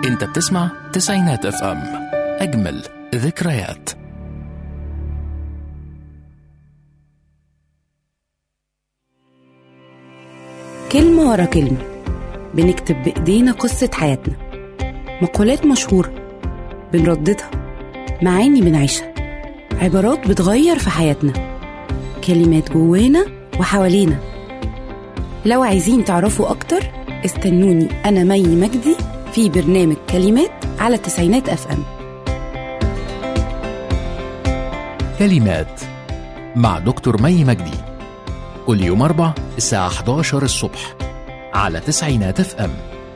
انت بتسمع تسعينات اف ام اجمل ذكريات كلمة ورا كلمة بنكتب بإيدينا قصة حياتنا مقولات مشهورة بنرددها معاني بنعيشها عبارات بتغير في حياتنا كلمات جوانا وحوالينا لو عايزين تعرفوا أكتر استنوني أنا مي مجدي في برنامج كلمات على التسعينات أف أم كلمات مع دكتور مي مجدي كل يوم أربع الساعة 11 الصبح على تسعينات اف ام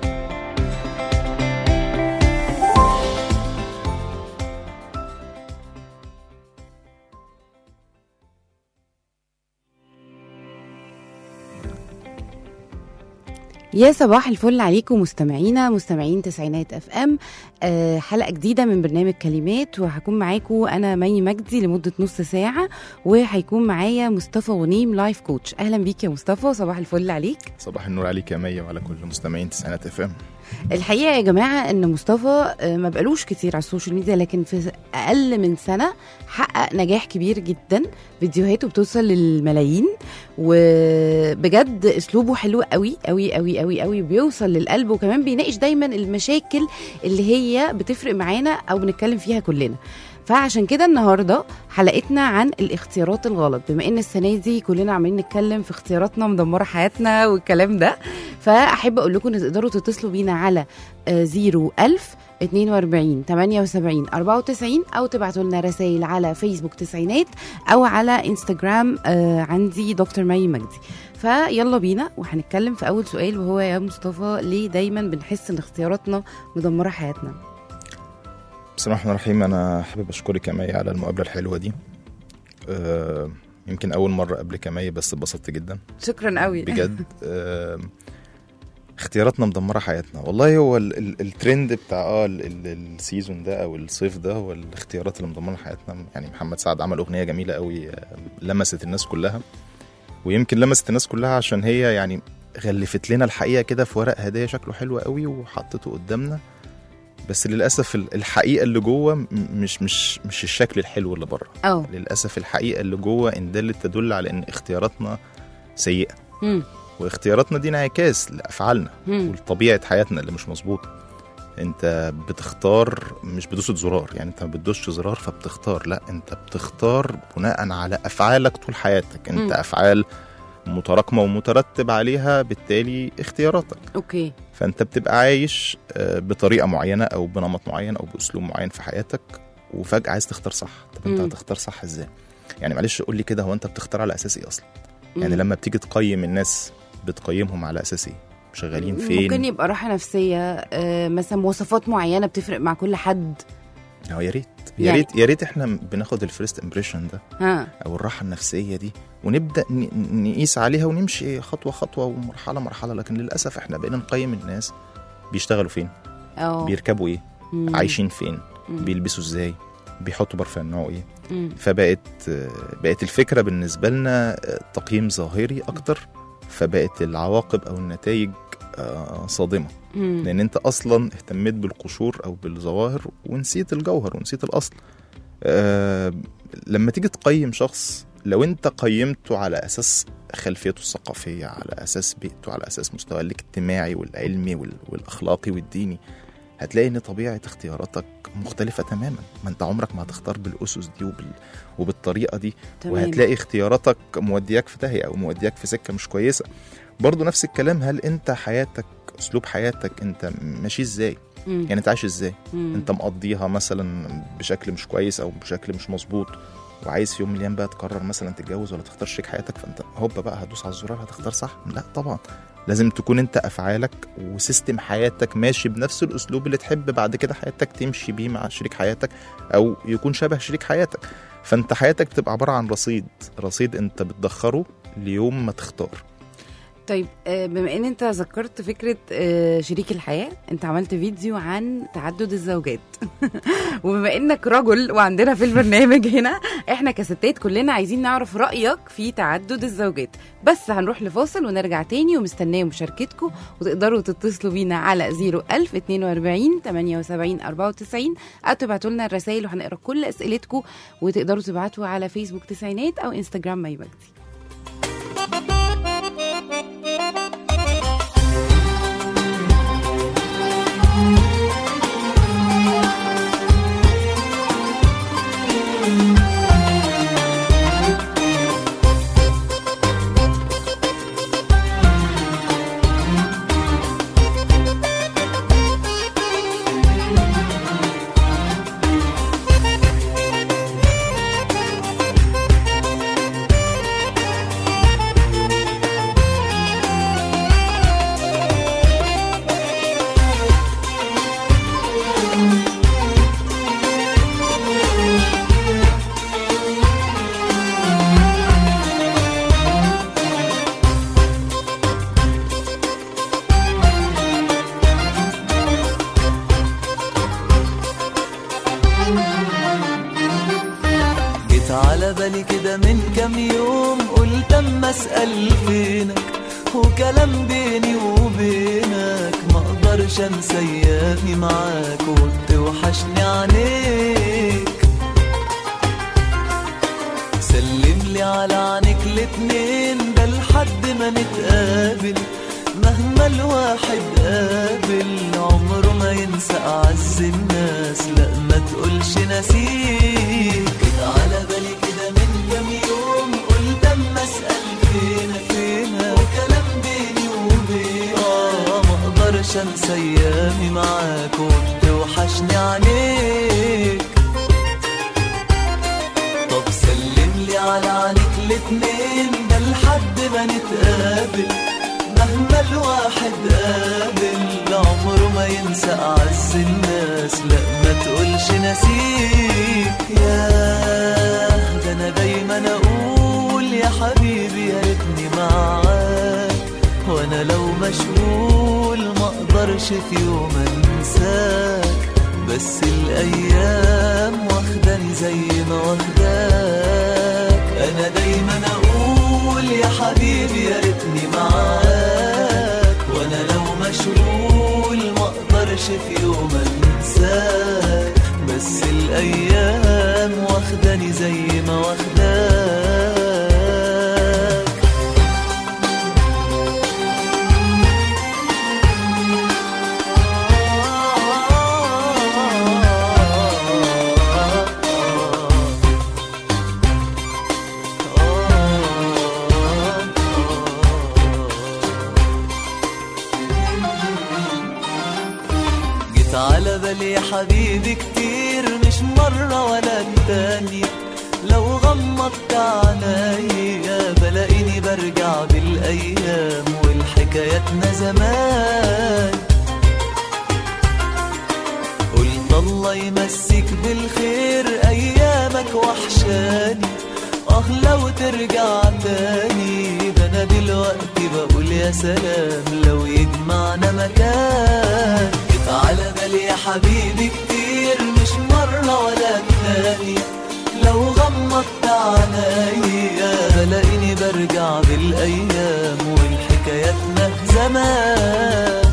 يا صباح الفل عليكم مستمعينا مستمعين تسعينات اف ام آه حلقه جديده من برنامج كلمات وهكون معاكم انا مي مجدي لمده نص ساعه وهيكون معايا مصطفى غنيم لايف كوتش اهلا بيك يا مصطفى صباح الفل عليك صباح النور عليك يا مية وعلى كل مستمعين تسعينات اف ام الحقيقه يا جماعه ان مصطفى آه، ما بقالوش كتير على السوشيال ميديا لكن في اقل من سنه حقق نجاح كبير جدا فيديوهاته بتوصل للملايين وبجد اسلوبه حلو قوي قوي قوي قوي قوي بيوصل للقلب وكمان بيناقش دايما المشاكل اللي هي بتفرق معانا او بنتكلم فيها كلنا فعشان كده النهارده حلقتنا عن الاختيارات الغلط بما ان السنه دي كلنا عمالين نتكلم في اختياراتنا مدمره حياتنا والكلام ده فاحب اقول لكم ان تقدروا تتصلوا بينا على آه، 01000 42 78 94 او تبعتوا لنا رسائل على فيسبوك تسعينات او على انستجرام آه، عندي دكتور مي مجدي فيلا بينا وهنتكلم في اول سؤال وهو يا مصطفى ليه دايما بنحس ان اختياراتنا مدمره حياتنا بسم الله الرحمن الرحيم انا حابب اشكرك يا مي على المقابله الحلوه دي آه، يمكن اول مره قبلك يا مي بس اتبسطت جدا شكرا قوي بجد آه، اختياراتنا مدمره حياتنا والله هو ال- ال- الترند بتاع اه ال- ال- السيزون ده او الصيف ده هو الاختيارات اللي مدمره حياتنا يعني محمد سعد عمل اغنيه جميله قوي آه، لمست الناس كلها ويمكن لمست الناس كلها عشان هي يعني غلفت لنا الحقيقه كده في ورق هدايا شكله حلو قوي وحطته قدامنا بس للاسف ال- الحقيقه اللي جوه م- مش مش مش الشكل الحلو اللي بره اه للاسف الحقيقه اللي جوه ان دلت تدل على ان اختياراتنا سيئه مم. واختياراتنا دي انعكاس لافعالنا مم. ولطبيعه حياتنا اللي مش مظبوطه انت بتختار مش بدوسة زرار يعني انت ما بتدوسش زرار فبتختار لا انت بتختار بناء على افعالك طول حياتك انت مم. افعال متراكمه ومترتب عليها بالتالي اختياراتك اوكي فانت بتبقى عايش آه، بطريقه معينه او بنمط معين او باسلوب معين في حياتك وفجاه عايز تختار صح طب انت مم. هتختار صح ازاي يعني معلش قول لي كده هو انت بتختار على اساس ايه اصلا يعني مم. لما بتيجي تقيم الناس بتقيمهم على اساس ايه شغالين فين ممكن يبقى راحه نفسيه آه، مثلا مواصفات معينه بتفرق مع كل حد هو يا ريت يا يعني- ريت يا ريت احنا بناخد الفيرست امبريشن ده ها او الراحه النفسيه دي ونبدا ن- نقيس عليها ونمشي خطوه خطوه ومرحله مرحله لكن للاسف احنا بقينا نقيم الناس بيشتغلوا فين اه بيركبوا ايه مم. عايشين فين مم. بيلبسوا ازاي بيحطوا برفان نوعه ايه مم. فبقت بقت الفكره بالنسبه لنا تقييم ظاهري اكتر فبقت العواقب او النتائج آه، صادمه مم. لان انت اصلا اهتميت بالقشور او بالظواهر ونسيت الجوهر ونسيت الاصل آه، لما تيجي تقيم شخص لو انت قيمته على اساس خلفيته الثقافيه على اساس بيئته على اساس مستواه الاجتماعي والعلمي وال- والاخلاقي والديني هتلاقي ان طبيعه اختياراتك مختلفه تماما ما انت عمرك ما هتختار بالاسس دي وبال... وبالطريقه دي تمام. وهتلاقي اختياراتك مودياك في داهيه او مودياك في سكه مش كويسه برضو نفس الكلام هل انت حياتك اسلوب حياتك انت ماشي ازاي مم. يعني انت عايش ازاي مم. انت مقضيها مثلا بشكل مش كويس او بشكل مش مظبوط وعايز في يوم من الايام بقى تقرر مثلا تتجوز ولا تختار شريك حياتك فانت هوبا بقى هتدوس على الزرار هتختار صح لا طبعا لازم تكون انت افعالك وسيستم حياتك ماشي بنفس الاسلوب اللي تحب بعد كده حياتك تمشي بيه مع شريك حياتك او يكون شبه شريك حياتك فانت حياتك تبقى عباره عن رصيد رصيد انت بتدخره ليوم ما تختار طيب آه، بما ان انت ذكرت فكره آه، شريك الحياه انت عملت فيديو عن تعدد الزوجات وبما انك رجل وعندنا في البرنامج هنا احنا كستات كلنا عايزين نعرف رايك في تعدد الزوجات بس هنروح لفاصل ونرجع تاني ومستنيه مشاركتكم وتقدروا تتصلوا بينا على 01000 42 78 94 او تبعتوا لنا الرسائل وهنقرا كل اسئلتكم وتقدروا تبعتوا على فيسبوك تسعينات او انستجرام مي مجدي جيت على بالي كده من كام يوم قلت اما اسال فينك وكلام بيني وبينك ما اقدرش انسى ايامي معاك وبتوحشني عينيك سلم لي على عينيك الاتنين ده لحد ما نتقابل مهما الواحد قابل عمره ما ينسى أعز الناس لا ما تقولش نسيك جيت على بالي كده من كام يوم قلت اما اسأل فينك فينك وكلام بيني وبينك اه ما اقدرش انسى ايامي معاك وبتوحشني عليك طب سلم لي على عينيك الاتنين ده لحد ما نتقابل مهما الواحد قابل عمره ما ينسى أعز الناس لا ما تقولش نسيك يا ده أنا دايما أقول يا حبيبي يا ريتني معاك وأنا لو مشغول ما أقدرش في يوم أنساك بس الأيام واخداني زي ما واخداك أنا دايما أقول يا حبيبي يا ريتني معاك وأنا لو مشغول ما أقدرش في يوم أنساك بس الأيام واخداني زي ما واخداك جيت على بالي يا حبيبي كتير مش مرة ولا التانية لو غمضت عينيا بلاقيني برجع بالأيام والحكاياتنا زمان قلت الله يمسك بالخير أيامك وحشاني آه لو ترجع تاني ده أنا دلوقتي بقول يا سلام لو يجمعنا مكان جيت على بالي يا حبيبي كتير مش مرة ولا التانية لو غمضت عينيا بلاقيني برجع بالأيام والحكاياتنا زمان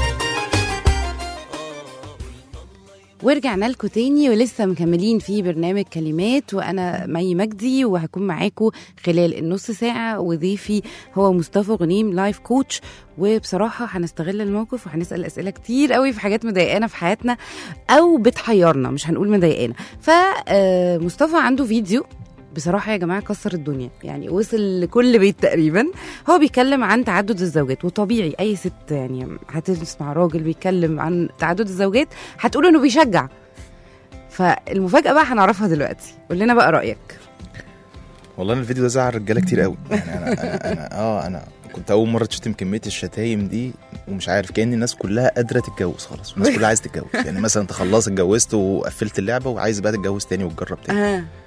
ورجعنا لكم تاني ولسه مكملين في برنامج كلمات وانا مي مجدي وهكون معاكم خلال النص ساعه وضيفي هو مصطفى غنيم لايف كوتش وبصراحه هنستغل الموقف وهنسال اسئله كتير قوي في حاجات مضايقانا في حياتنا او بتحيرنا مش هنقول مضايقانا فمصطفى عنده فيديو بصراحه يا جماعه كسر الدنيا يعني وصل لكل بيت تقريبا هو بيتكلم عن تعدد الزوجات وطبيعي اي ست يعني هتسمع راجل بيتكلم عن تعدد الزوجات هتقول انه بيشجع فالمفاجاه بقى هنعرفها دلوقتي قول لنا بقى رايك والله انا الفيديو ده زعل رجاله كتير قوي يعني انا انا, أنا اه انا كنت اول مره تشتم كميه الشتايم دي ومش عارف كان الناس كلها قادره تتجوز خلاص والناس كلها عايزه تتجوز يعني مثلا انت خلاص اتجوزت وقفلت اللعبه وعايز بقى تتجوز تاني وتجرب تاني آه.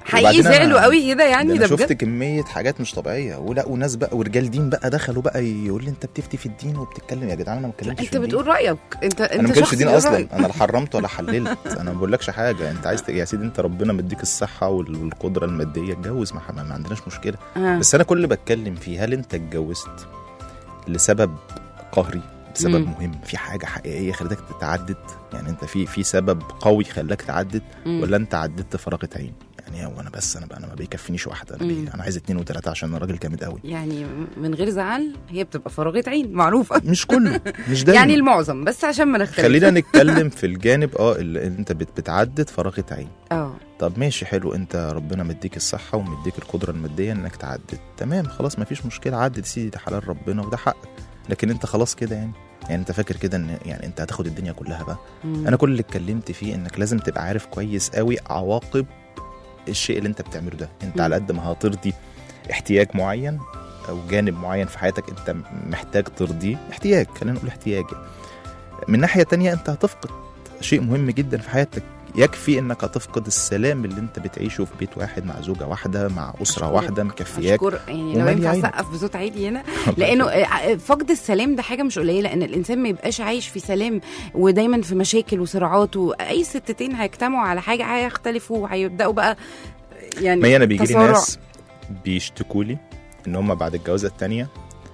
حقيقي وبعدين أنا- زعلوا قوي كده يعني ده ده انا شفت بجد كميه حاجات مش طبيعيه ولا وناس بقى ورجال دين بقى دخلوا بقى يقول لي انت بتفتي في الدين وبتتكلم يا جدعان انا ما اتكلمتش في انت الدين. بتقول رايك انت انت انا ما كانش شخص دين بيقول اصلا رأيك. انا لا حرمت ولا حللت انا ما بقولكش حاجه انت عايز ت- يا سيدي انت ربنا مديك الصحه وال- والقدره الماديه اتجوز ما, ما ما عندناش مشكله آه. بس انا كل اللي بتكلم فيه هل انت اتجوزت لسبب قهري بسبب مم. مهم في حاجه حقيقيه خلتك تتعدد يعني انت في في سبب قوي خلاك تعدد مم. ولا انت عددت فراغه عين يعني هو انا بس انا بقى انا ما بيكفينيش واحده انا, مم. بي انا عايز اتنين وتلاته عشان انا راجل جامد قوي يعني من غير زعل هي بتبقى فراغة عين معروفة مش كله مش دايما يعني المعظم بس عشان ما نختلف خلينا نتكلم في الجانب اه اللي انت بت- بتعدد فراغه عين اه طب ماشي حلو انت ربنا مديك الصحه ومديك القدره الماديه انك تعدد تمام خلاص مفيش مشكله عدد يا سيدي ده حلال ربنا وده حقك لكن انت خلاص كده يعني يعني انت فاكر كده ان يعني انت هتاخد الدنيا كلها بقى مم. انا كل اللي اتكلمت فيه انك لازم تبقى عارف كويس قوي عواقب الشيء اللي انت بتعمله ده انت مم. على قد ما هترضي احتياج معين او جانب معين في حياتك انت محتاج ترضيه احتياج خلينا نقول احتياج من ناحيه تانية انت هتفقد شيء مهم جدا في حياتك يكفي انك هتفقد السلام اللي انت بتعيشه في بيت واحد مع زوجه واحده مع اسره أشكرك. واحده مكفياك اشكر يعني لو ومالي ينفع عينك. اسقف بصوت عالي هنا لانه آه، فقد السلام ده حاجه مش قليله ان الانسان ما يبقاش عايش في سلام ودايما في مشاكل وصراعات واي ستتين هيجتمعوا على حاجه هيختلفوا وهيبداوا بقى يعني ما هي انا بيجي لي تصارع. ناس بيشتكوا لي ان هم بعد الجوازه الثانيه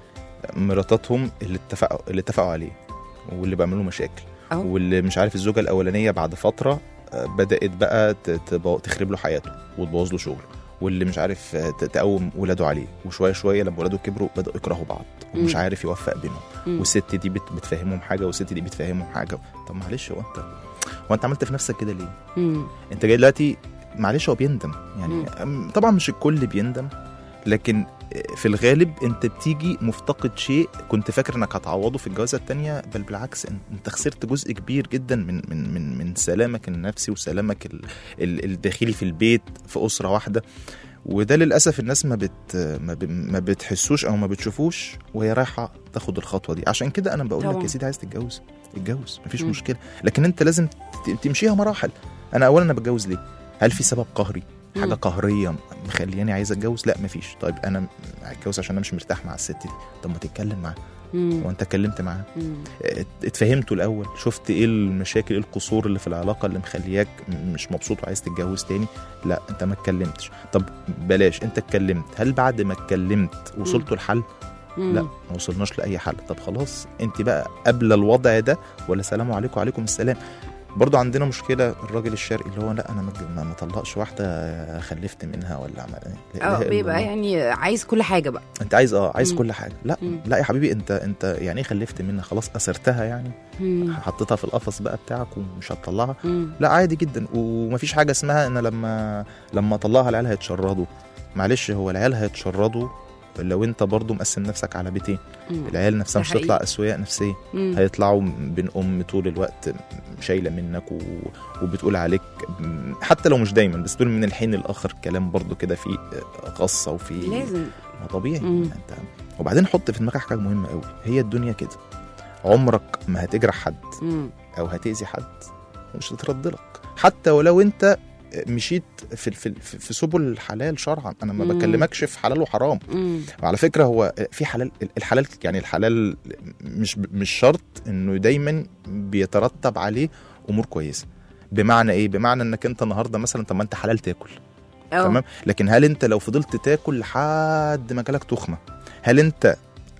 مراتاتهم اللي اتفقوا اللي اتفقوا عليه واللي بيعملوا مشاكل أهو. واللي مش عارف الزوجه الاولانيه بعد فتره آه، بدات بقى ت- تبو- تخرب له حياته وتبوظ له شغله واللي مش عارف آه، ت- تقوم ولاده عليه وشويه شويه لما ولاده كبروا بداوا يكرهوا بعض ومش مم. عارف يوفق بينهم مم. والست دي بت- بتفهمهم حاجه والست دي بتفهمهم حاجه طب معلش هو انت هو انت عملت في نفسك كده ليه؟ مم. انت جاي دلوقتي معلش هو بيندم يعني أم- طبعا مش الكل بيندم لكن في الغالب انت بتيجي مفتقد شيء كنت فاكر انك هتعوضه في الجوازه التانية بل بالعكس ان- انت خسرت جزء كبير جدا من من من من سلامك النفسي وسلامك ال ال الداخلي في البيت في اسره واحده وده للاسف الناس ما بت ما, ب ما بتحسوش او ما بتشوفوش وهي رايحه تاخد الخطوه دي عشان كده انا بقول لك طبعا. يا سيدي عايز تتجوز اتجوز مفيش مم. مشكله لكن انت لازم ت- تمشيها مراحل انا اولا انا بتجوز ليه هل في سبب قهري حاجه مم. قهريه مخلياني عايز اتجوز لا مفيش طيب انا هتجوز عشان انا مش مرتاح مع الست دي طب ما تتكلم معاها مم. وانت اتكلمت معاها مم. ات- اتفهمتوا الاول شفت ايه المشاكل ايه القصور اللي في العلاقه اللي مخلياك م- مش مبسوط وعايز تتجوز تاني لا انت ما اتكلمتش طب بلاش انت اتكلمت هل بعد ما اتكلمت وصلتوا لحل مم. لا ما وصلناش لاي حل طب خلاص انت بقى قبل الوضع ده ولا سلام عليكم وعليكم السلام برضو عندنا مشكله الراجل الشرقي اللي هو لا انا ما اتج- ما ما طلقش واحده خلفت منها ولا عمل لا إله اه إلا بيبقى الله. يعني عايز كل حاجه بقى انت عايز اه عايز مم. كل حاجه لا مم. لا يا حبيبي انت انت يعني ايه خلفت منها خلاص اسرتها يعني مم. حطيتها في القفص بقى بتاعك ومش هتطلعها مم. لا عادي جدا ومفيش حاجه اسمها ان لما لما اطلعها العيال هيتشردوا معلش هو العيال هيتشردوا لو انت برضو مقسم نفسك على بيتين مم. العيال نفسها ده مش هتطلع حقيقي. اسوياء نفسيه مم. هيطلعوا بين ام طول الوقت شايله منك و... وبتقول عليك حتى لو مش دايما بس تقول من الحين الاخر كلام برضو كده فيه غصه وفيه لازم ما طبيعي مم. انت وبعدين حط في دماغك حاجه مهمه قوي هي الدنيا كده عمرك ما هتجرح حد مم. او هتاذي حد ومش هترد لك حتى ولو انت مشيت في في في سبل الحلال شرعا انا ما مم. بكلمكش في حلال وحرام مم. وعلى فكره هو في حلال الحلال يعني الحلال مش مش شرط انه دايما بيترتب عليه امور كويسه بمعنى ايه بمعنى انك انت النهارده مثلا طب ما انت حلال تاكل اه تمام لكن هل انت لو فضلت تاكل لحد ما جالك تخمه هل انت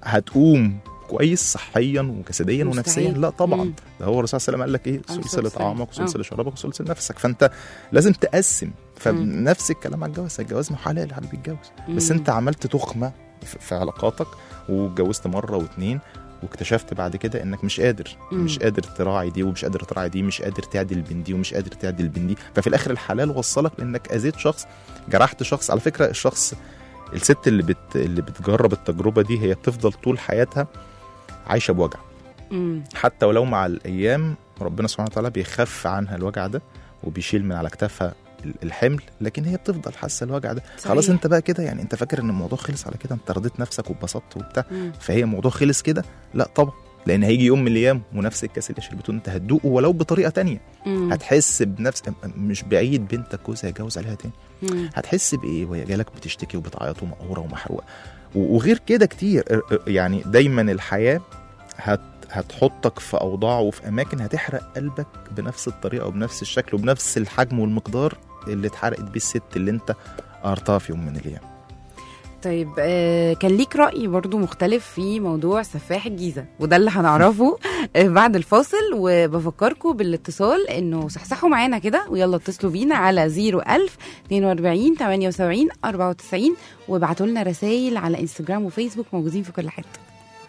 هتقوم كويس صحيا وجسديا مستحيل. ونفسيا لا طبعا مم. ده هو الرسول صلى الله عليه وسلم قال لك ايه عليه سلسله الصلاة والسلام. طعامك وسلسله شرابك وسلسله نفسك فانت لازم تقسم فنفس الكلام على الجواز الجواز ما هو حلال حبيبي الجواز بس مم. انت عملت تخمه في في علاقاتك واتجوزت مره واتنين واكتشفت بعد كده انك مش قادر مم. مش قادر تراعي دي ومش قادر تراعي دي مش قادر تعدل بين دي ومش قادر تعدل بين دي ففي الاخر الحلال وصلك لانك اذيت شخص جرحت شخص على فكره الشخص الست اللي بت اللي بتجرب التجربه دي هي بتفضل طول حياتها عايشه بوجع مم. حتى ولو مع الايام ربنا سبحانه وتعالى بيخف عنها الوجع ده وبيشيل من على كتافها ال- الحمل لكن هي بتفضل حاسه الوجع ده صحيح. خلاص انت بقى كده يعني انت فاكر ان الموضوع خلص على كده انت رضيت نفسك واتبسطت وبتاع مم. فهي الموضوع خلص كده لا طبعا لان هيجي يوم من الايام ونفس الكاس اللي شربته انت هتدوقه ولو بطريقه تانية مم. هتحس بنفس مش بعيد بنتك جوزها هيتجوز عليها تاني مم. هتحس بايه وهي جالك بتشتكي وبتعيط ومقهوره ومحروقه و- وغير كده كتير ا- ا- يعني دايما الحياه هت هتحطك في اوضاع وفي اماكن هتحرق قلبك بنفس الطريقه وبنفس الشكل وبنفس الحجم والمقدار اللي اتحرقت بيه الست اللي انت قهرتها في يوم من الايام طيب آه كان ليك رأي برضو مختلف في موضوع سفاح الجيزة وده اللي هنعرفه آه بعد الفاصل وبفكركم بالاتصال انه صحصحوا معانا كده ويلا اتصلوا بينا على 01000 42 78 94 وابعتوا لنا رسائل على انستجرام وفيسبوك موجودين في كل حتة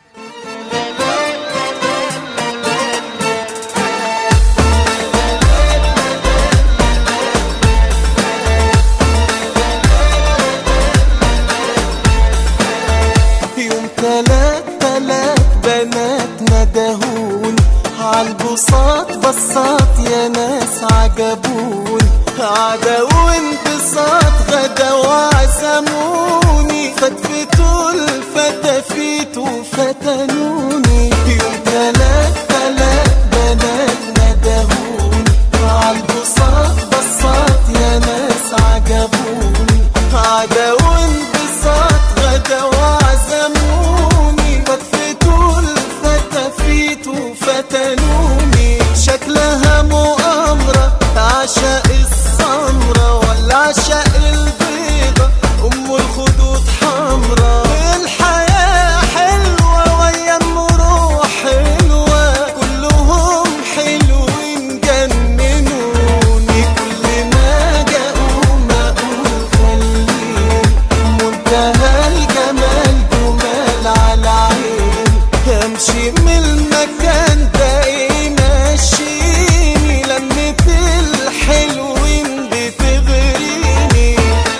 يوم تلات تلات بنات ندهون عالبساط بساط يا ناس عجبون عدا وانبساط غدا وعزموني فتفتوا الفتافيت وفتنوني يوم تلات تلات بنات ندهون عالبساط بساط يا ناس عجبوني عدا وانبساط غدا وعزموني فتفتوا الفتافيت وفتنوني شكلها مؤامرة عشاء السمرة ولا عشاء البيضة أم الخدود حمرا الحياة حلوة ويا المروح حلوة كلهم حلوين جننوني كل ما جاءوا ما أقول خليني منتهى الجمال جمال على عيني امشي من المكان ده ايه ماشيني لمة الحلوين بتغريني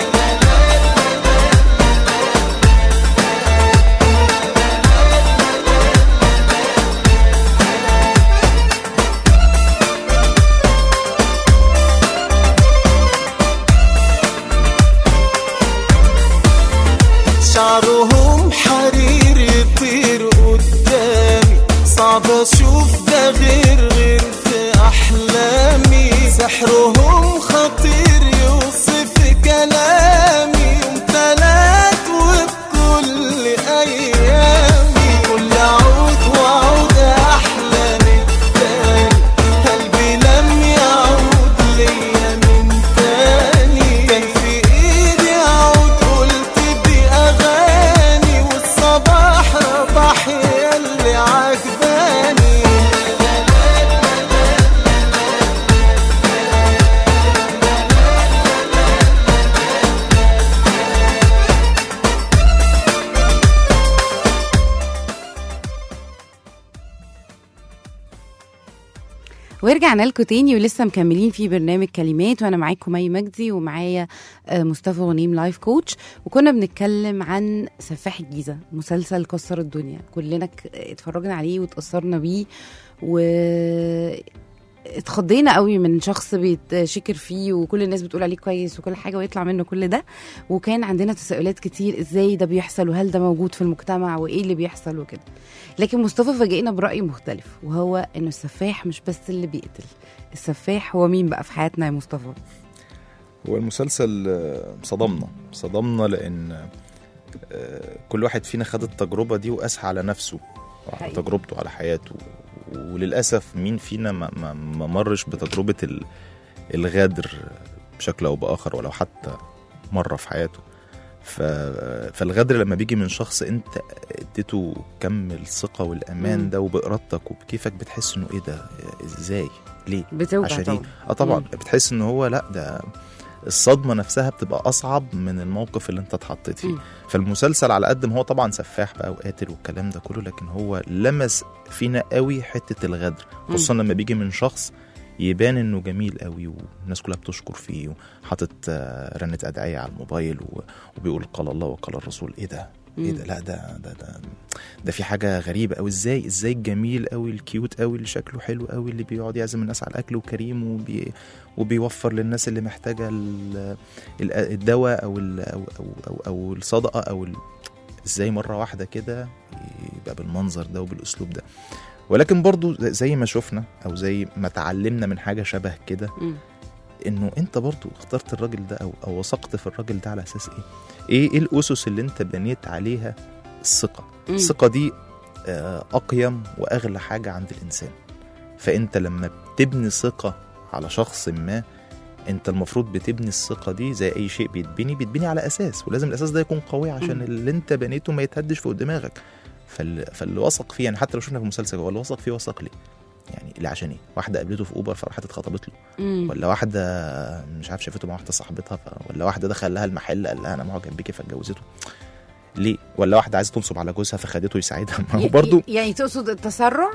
شعرهم حرير يطير قدامي صعب اشوف ده غير غير في احلامي سحرهم خطير يوصف كلامي يوم تلات وبكل ايامي كل عود وعود احلى من التاني قلبي لم يعود ليا من تاني كان في ايدي عود قلت دي اغاني والصباح رباح ياللي عجباني ورجعنا لكم تاني ولسه مكملين في برنامج كلمات وانا معاكم مي مجدي ومعايا آه، مصطفى غنيم لايف كوتش وكنا بنتكلم عن سفاح الجيزه مسلسل كسر الدنيا كلنا ك- اتفرجنا عليه واتاثرنا بيه و اتخضينا قوي من شخص بيتشكر فيه وكل الناس بتقول عليه كويس وكل حاجه ويطلع منه كل ده وكان عندنا تساؤلات كتير ازاي ده بيحصل وهل ده موجود في المجتمع وايه اللي بيحصل وكده لكن مصطفى فاجئنا برأي مختلف وهو انه السفاح مش بس اللي بيقتل السفاح هو مين بقى في حياتنا يا مصطفى هو المسلسل آه، صدمنا صدمنا لان آه، كل واحد فينا خد التجربه دي وقاسها على نفسه وعلى حقيقي. تجربته على حياته وللاسف مين فينا ما, ما, ما مرش بتجربه ال- الغدر بشكل او باخر ولو حتى مره في حياته ف... فالغدر لما بيجي من شخص انت اديته كم الثقه والامان مم. ده وبارادتك وبكيفك بتحس انه ايه ده ازاي ليه بتوجع عشان طبعا ايه اه طبعا مم. بتحس ان هو لا ده الصدمه نفسها بتبقى اصعب من الموقف اللي انت اتحطيت فيه مم. فالمسلسل على قد ما هو طبعا سفاح بقى وقاتل والكلام ده كله لكن هو لمس فينا قوي حته الغدر خصوصا لما بيجي من شخص يبان انه جميل قوي والناس كلها بتشكر فيه وحاطط آه، رنة ادعية على الموبايل و- وبيقول قال الله وقال الرسول ايه ده ايه ده لا ده ده ده ده في حاجه غريبه قوي ازاي ازاي الجميل قوي الكيوت قوي اللي شكله حلو قوي اللي بيقعد يعزم الناس على الاكل وكريم وبي وبيوفر للناس اللي محتاجه ال- ال- الدواء او ال- او او او, أو الصدقه او ال- ازاي مره واحده كده يبقى بالمنظر ده وبالاسلوب ده ولكن برضو زي ما شفنا او زي ما اتعلمنا من حاجه شبه كده مم. انه انت برضو اخترت الراجل ده او او وثقت في الراجل ده على اساس ايه ايه ايه الاسس اللي انت بنيت عليها الثقه مم. الثقه دي آه، اقيم واغلى حاجه عند الانسان فانت لما بتبني ثقه على شخص ما انت المفروض بتبني الثقه دي زي اي شيء بيتبني بيتبني على اساس ولازم الاساس ده يكون قوي عشان مم. اللي انت بنيته ما يتهدش فوق دماغك فال... فاللي وثق فيه يعني حتى لو شفنا في المسلسل هو اللي وثق فيه وثق ليه يعني اللي عشان ايه واحده قابلته في اوبر فراحت اتخطبت له مم. ولا واحده مش عارف شافته مع واحده صاحبتها ف... ولا واحده دخل لها المحل قال لها انا معجب بيكي فاتجوزته ليه ولا واحده عايزه تنصب على جوزها فخدته يساعدها ما هو ي- برضو يعني تقصد التسرع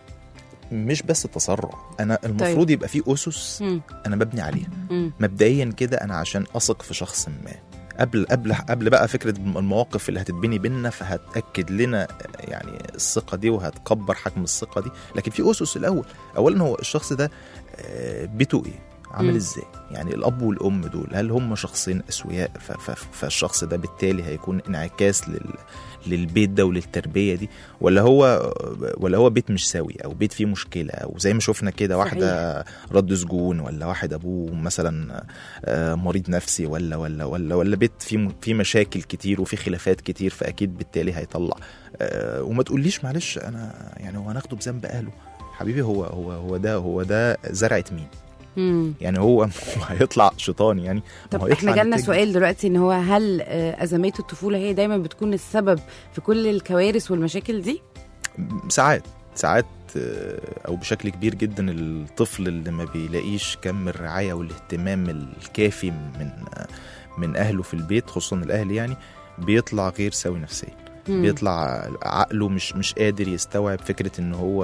مش بس التسرع انا المفروض يبقى في اسس مم. انا مبني عليها مم. مبدئيا كده انا عشان اثق في شخص ما قبل قبل قبل بقى فكره المواقف اللي هتتبني بينا فهتاكد لنا يعني الثقه دي وهتكبر حجم الثقه دي لكن في اسس الاول اولا هو الشخص ده آه، بيته ايه عامل مم. ازاي يعني الاب والام دول هل هم شخصين اسوياء ف- ف- فالشخص ده بالتالي هيكون انعكاس لل للبيت ده وللتربيه دي ولا هو ولا هو بيت مش سوي او بيت فيه مشكله او زي ما شفنا كده واحده رد سجون ولا واحد ابوه مثلا آه، مريض نفسي ولا ولا ولا ولا بيت فيه فيه مشاكل كتير وفيه خلافات كتير فاكيد بالتالي هيطلع آه، وما تقوليش معلش انا يعني هو هناخده بذنب اهله حبيبي هو هو هو ده هو ده زرعه مين مم. يعني هو هو هيطلع شيطان يعني ما طب هو هيطلع احنا جالنا نتيجة. سؤال دلوقتي ان هو هل آه، ازمات الطفوله هي دايما بتكون السبب في كل الكوارث والمشاكل دي؟ ساعات ساعات آه، او بشكل كبير جدا الطفل اللي ما بيلاقيش كم الرعايه والاهتمام الكافي من آه، من اهله في البيت خصوصا الاهل يعني بيطلع غير سوي نفسيا مم. بيطلع عقله مش مش قادر يستوعب فكره ان هو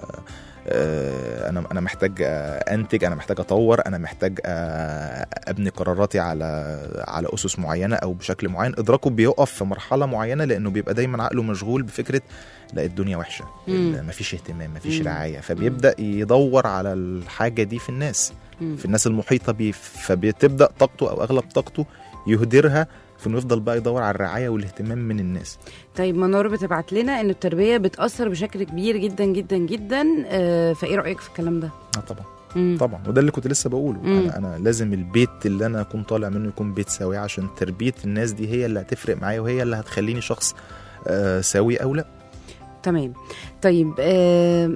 آه، انا انا محتاج آه، انتج انا محتاج اطور انا محتاج آه، ابني قراراتي على على اسس معينه او بشكل معين ادراكه بيقف في مرحله معينه لانه بيبقى دايما عقله مشغول بفكره لا الدنيا وحشه مم. مفيش اهتمام مفيش مم. رعايه فبيبدا يدور على الحاجه دي في الناس مم. في الناس المحيطه بيه فبتبدا طاقته او اغلب طاقته يهدرها في انه يفضل بقى يدور على الرعايه والاهتمام من الناس طيب منار بتبعت لنا ان التربيه بتاثر بشكل كبير جدا جدا جدا آه، فايه رايك في الكلام ده؟ اه طبعا مم. طبعا وده اللي كنت لسه بقوله مم. انا انا لازم البيت اللي انا اكون طالع منه يكون بيت سوي عشان تربيه الناس دي هي اللي هتفرق معايا وهي اللي هتخليني شخص آه سوي او لا تمام طيب آه،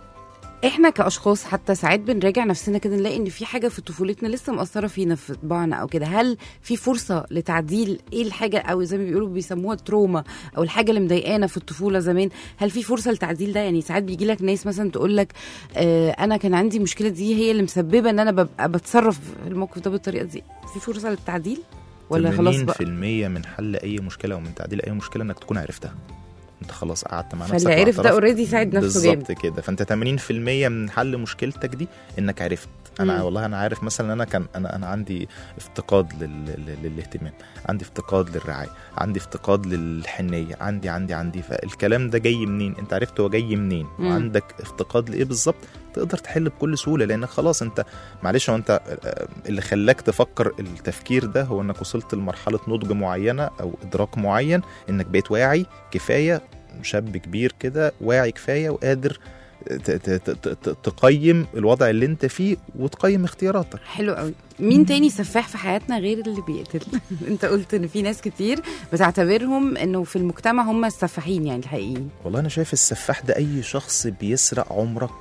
احنا كاشخاص حتى ساعات بنراجع نفسنا كده نلاقي ان في حاجه في طفولتنا لسه مأثره فينا في طباعنا او كده هل في فرصه لتعديل ايه الحاجه او زي ما بيقولوا بيسموها تروما او الحاجه اللي مضايقانا في الطفوله زمان هل في فرصه لتعديل ده يعني ساعات بيجي لك ناس مثلا تقول لك آه انا كان عندي المشكله دي هي اللي مسببه ان انا ببقى بتصرف في الموقف ده بالطريقه دي في فرصه للتعديل ولا خلاص 80% بقى من حل اي مشكله ومن تعديل اي مشكله انك تكون عرفتها انت خلاص قعدت مع نفسك فاللي عرف ده واعترفت. اوريدي ساعد نفسه جامد بالظبط كده فانت 80% من حل مشكلتك دي انك عرفت انا مم. والله انا عارف مثلا انا كان انا انا عندي افتقاد لل... لل... للاهتمام عندي افتقاد للرعايه عندي افتقاد للحنيه عندي عندي عندي فالكلام ده جاي منين انت عرفت هو جاي منين مم. وعندك افتقاد لايه بالظبط تقدر تحل بكل سهوله لانك خلاص انت معلش هو انت آه، اللي خلاك تفكر التفكير ده هو انك وصلت لمرحله نضج معينه او ادراك معين انك بقيت واعي كفايه شاب كبير كده واعي كفايه وقادر ت- ت- ت- ت- تقيم الوضع اللي انت فيه وتقيم اختياراتك حلو قوي مين تاني سفاح في حياتنا غير اللي بيقتل انت قلت ان في ناس كتير بتعتبرهم انه في المجتمع هم السفاحين يعني الحقيقيين والله انا شايف السفاح ده اي شخص بيسرق عمرك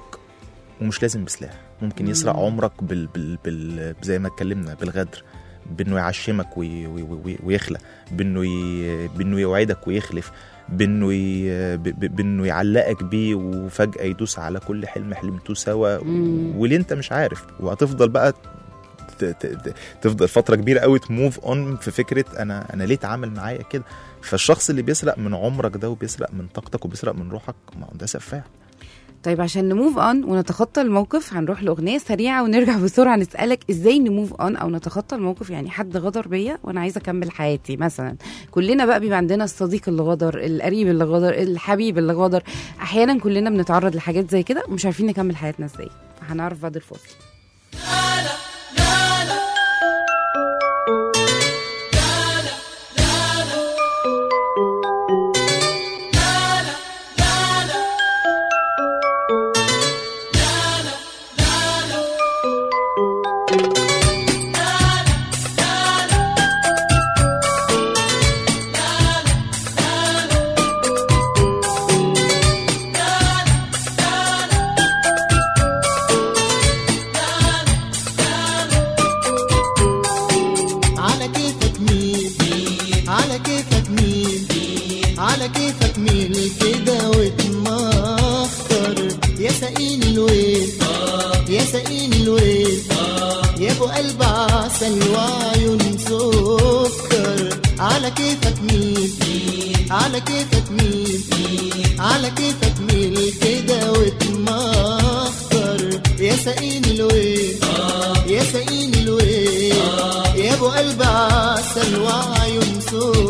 ومش لازم بسلاح ممكن يسرق مم. عمرك بال بال بال زي ما اتكلمنا بالغدر بانه يعشمك وي وي وي ويخلق بانه ي... بانه يوعدك ويخلف بانه ي... ب... ب- بانه يعلقك بيه وفجاه يدوس على كل حلم حلمتوه سوا مم. وليه انت مش عارف وهتفضل بقى ت- ت- ت- تفضل فتره كبيره قوي تموف اون في فكره انا انا ليه اتعامل معايا كده فالشخص اللي بيسرق من عمرك ده وبيسرق من طاقتك وبيسرق من روحك ما هو ده سفاح طيب عشان نموف اون ونتخطى الموقف هنروح لاغنيه سريعه ونرجع بسرعه نسالك ازاي نموف اون او نتخطى الموقف يعني حد غدر بيا وانا عايزه اكمل حياتي مثلا كلنا بقى بيبقى عندنا الصديق اللي غدر القريب اللي غدر الحبيب اللي غدر احيانا كلنا بنتعرض لحاجات زي كده ومش عارفين نكمل حياتنا ازاي هنعرف بعد الفاصل سقيني الويل يا سقيني الويل يا ابو قلب عسل وعيون سكر على كيفك مين على كيفك مين على كيفك ميل كده وتمخر يا سقيني الويل يا سقيني الويل يا ابو قلب عسل وعيون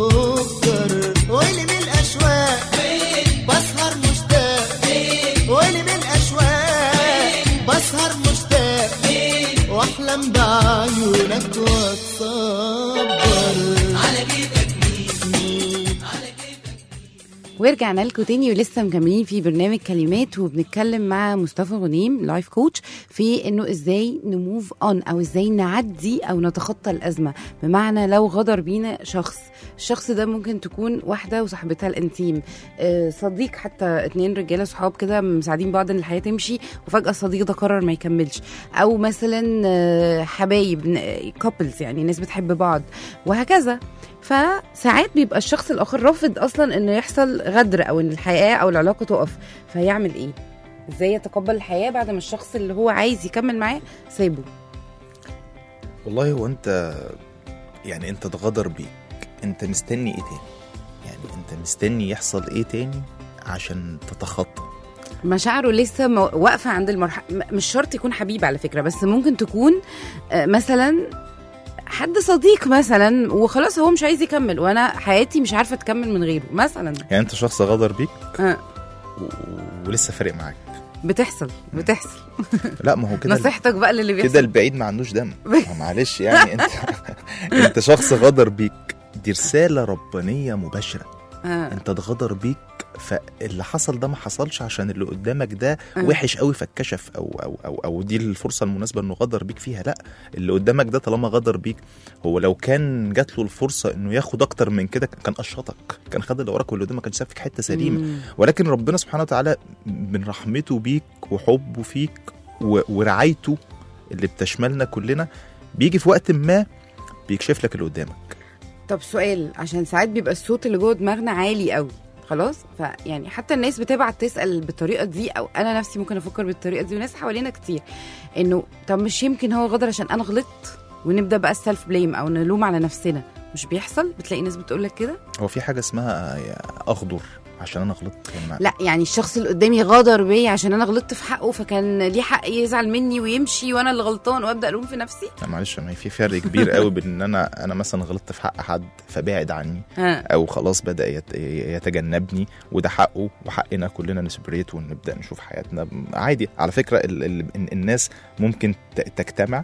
سكر ويلي من الاشواق بسهر مشتاق ويلي من الاشواق بسهر مشتاق واحلم بعيونك واتصبر على كيفك مين ورجعنا لكم تاني ولسه مكملين في برنامج كلمات وبنتكلم مع مصطفى غنيم لايف كوتش في انه ازاي نموف اون او ازاي نعدي او نتخطى الازمه بمعنى لو غدر بينا شخص الشخص ده ممكن تكون واحده وصاحبتها الانتيم آه، صديق حتى اتنين رجاله صحاب كده مساعدين بعض ان الحياه تمشي وفجاه الصديق ده قرر ما يكملش او مثلا آه، حبايب كابلز يعني ناس بتحب بعض وهكذا فساعات بيبقى الشخص الاخر رافض اصلا انه يحصل غدر او ان الحياه او العلاقه تقف فيعمل ايه ازاي يتقبل الحياه بعد ما الشخص اللي هو عايز يكمل معاه سايبه والله هو انت يعني انت اتغدر بيك انت مستني ايه تاني يعني انت مستني يحصل ايه تاني عشان تتخطى مشاعره لسه مو- واقفه عند المرحله مش شرط يكون حبيب على فكره بس ممكن تكون آه، مثلا حد صديق مثلا وخلاص هو مش عايز يكمل وانا حياتي مش عارفه تكمل من غيره مثلا يعني انت شخص غدر بيك آه، و- ولسه فارق معاك بتحصل بتحصل لا ما هو كده نصيحتك بقى للي كده بيحصل البعيد ما عندوش دم ما معلش يعني انت انت شخص غدر بيك دي رساله ربانيه مباشره آه. انت اتغدر بيك فاللي حصل ده ما حصلش عشان اللي قدامك ده آه. وحش قوي فاتكشف او او او او دي الفرصه المناسبه انه غدر بيك فيها لا اللي قدامك ده طالما غدر بيك هو لو كان جات له الفرصه انه ياخد اكتر من كده كان قشطك كان خد اللي وراك واللي قدامك كان ساب فيك حته سليمه مم. ولكن ربنا سبحانه وتعالى من رحمته بيك وحبه فيك و- ورعايته اللي بتشملنا كلنا بيجي في وقت ما بيكشف لك اللي قدامك طب سؤال عشان ساعات بيبقى الصوت اللي جوه دماغنا عالي قوي خلاص فيعني حتى الناس بتبعت تسال بالطريقه دي او انا نفسي ممكن افكر بالطريقه دي وناس حوالينا كتير انه طب مش يمكن هو غدر عشان انا غلطت ونبدا بقى السلف بليم او نلوم على نفسنا مش بيحصل بتلاقي ناس بتقول لك كده هو في حاجه اسمها اغدر عشان انا غلطت يعني ما- لا يعني الشخص اللي قدامي غدر بيا عشان انا غلطت في حقه فكان ليه حق يزعل مني ويمشي وانا اللي غلطان وابدا الوم في نفسي لا معلش ما في فرق كبير قوي بين ان انا انا مثلا غلطت في حق حد فبعد عني ها او خلاص بدا يت- يتجنبني وده حقه وحقنا كلنا نسبريت ونبدا نشوف حياتنا عادي على فكره ال ال ال- الناس ممكن ت- تجتمع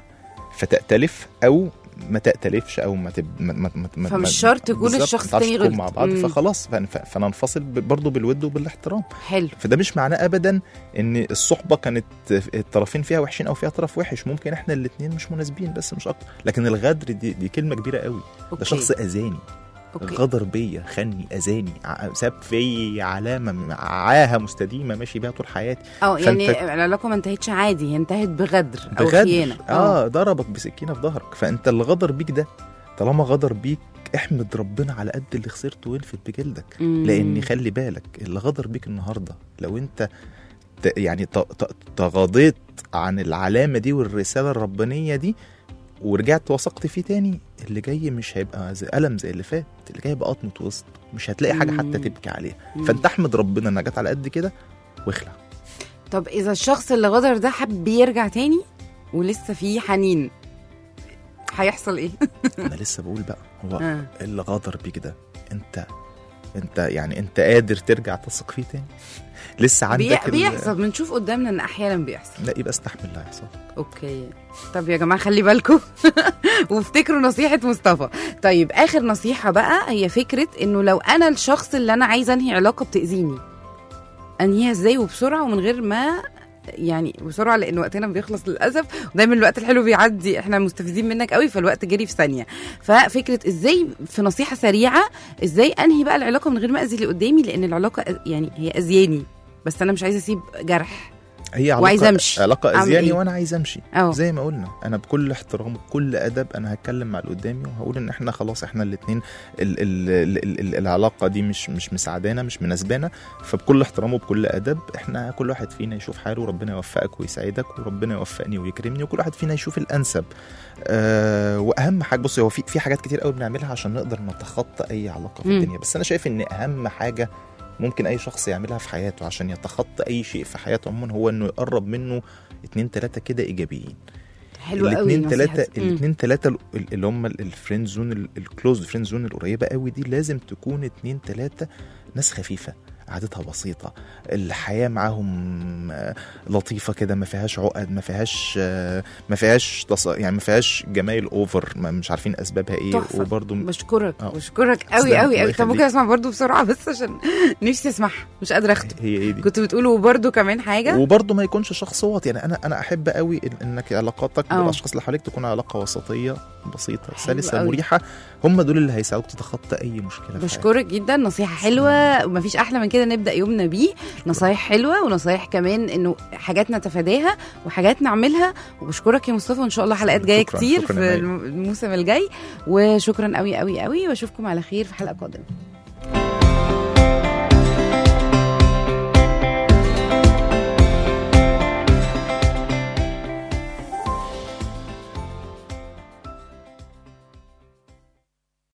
فتأتلف او ما تأتلفش او ما تب ما ما ما ما- فمش ما- شرط تكون بالظبط، الشخص ما تعرفش التاني تكون غلط. مع بعض مم. فخلاص فن- ف- فننفصل ب- برضه بالود وبالاحترام حلو فده مش معناه ابدا ان الصحبه كانت الطرفين فيها وحشين او فيها طرف وحش ممكن احنا الاثنين مش مناسبين بس مش اكتر لكن الغدر دي, دي كلمه كبيره قوي ده أوكي. شخص اذاني أوكي. غدر بيا خني اذاني ع- ساب في علامه عاهه مستديمه ماشي بيها طول حياتي اه يعني فأنت- العلاقه ما انتهتش عادي هي انتهت بغدر او بغدر خيانه اه ضربك بسكينه في ظهرك فانت اللي غدر بيك ده طالما غدر بيك احمد ربنا على قد اللي خسرته وانفد بجلدك مم. لان خلي بالك اللي غدر بيك النهارده لو انت ت- يعني ت- ت- تغاضيت عن العلامه دي والرساله الربانيه دي ورجعت وثقت فيه تاني اللي جاي مش هيبقى زي ألم زي اللي فات اللي جاي يبقى قطمة وسط مش هتلاقي حاجة حتى مم. تبكي عليها مم. فانت احمد ربنا انها جت على قد كده واخلع طب اذا الشخص اللي غدر ده حب يرجع تاني ولسه في حنين هيحصل ايه؟ انا لسه بقول بقى هو آه. اللي غدر بيك ده انت انت يعني انت قادر ترجع تثق فيه تاني لسه عندك بي... ال- بيحصل بنشوف قدامنا ان احيانا بيحصل لا يبقى استحمل اللي هيحصل اوكي طب يا جماعه خلي بالكم وافتكروا نصيحه مصطفى طيب اخر نصيحه بقى هي فكره انه لو انا الشخص اللي انا عايزه انهي علاقه بتاذيني انهيها ازاي وبسرعه ومن غير ما يعني بسرعه لان وقتنا بيخلص للاسف ودايما الوقت الحلو بيعدي احنا مستفيدين منك قوي فالوقت جري في ثانيه ففكره ازاي في نصيحه سريعه ازاي انهي بقى العلاقه من غير ما اذي اللي قدامي لان العلاقه يعني هي اذياني بس انا مش عايزه اسيب جرح هي علاقه وعايزة أمشي. علاقه أعمل اذياني إيه؟ وانا عايز امشي اه زي ما قلنا انا بكل احترام وبكل ادب انا هتكلم مع اللي قدامي وهقول ان احنا خلاص احنا الاثنين ال ال ال ال العلاقه دي مش مش مساعدانا مش مناسبانا فبكل احترام وبكل ادب احنا كل واحد فينا يشوف حاله وربنا يوفقك ويسعدك وربنا يوفقني ويكرمني وكل واحد فينا يشوف الانسب آه واهم حاجه بصي هو في في حاجات كتير قوي بنعملها عشان نقدر نتخطى اي علاقه في مم. الدنيا بس انا شايف ان اهم حاجه ممكن اي شخص يعملها في حياته عشان يتخطى اي شيء في حياته عموما هو انه يقرب منه اتنين تلاته كده ايجابيين حلو قوي الاثنين النصيحة ثلاثه دي. مم. الاثنين ثلاثه اللي هم الفريند زون الكلوز فريند زون القريبه قوي دي لازم تكون اثنين ثلاثه ناس خفيفه قعدتها بسيطة الحياة معاهم آه، لطيفة كده ما فيهاش عقد ما فيهاش آه، ما فيهاش تص... يعني ما فيهاش جمايل اوفر ما مش عارفين اسبابها ايه تحفة. وبرضه بشكرك آه. بشكرك تسلم، قوي قوي الله قوي طب ممكن يخليك. اسمع برضو بسرعه بس عشان نفسي اسمعها مش قادره اختم هي ايه دي كنت بتقولوا برضو كمان حاجه وبرضه ما يكونش شخص واطي يعني انا انا احب قوي إن- انك علاقاتك أه. بالاشخاص اللي حواليك تكون علاقه وسطيه بسيطه حلو سلسه قوي. مريحه هم دول اللي هيساعدوك تتخطى اي مشكله في حياتك. بشكرك جدا نصيحة حلوة ومفيش أحلى من كده نبدأ يومنا بيه نصايح حلوة ونصايح كمان إنه حاجات نتفاداها وحاجات نعملها وبشكرك يا مصطفى وإن شاء الله حلقات جاية شكراً، كتير شكراً في يا مي. الم- الموسم الجاي وشكرا قوي قوي قوي وأشوفكم على خير في حلقة قادمة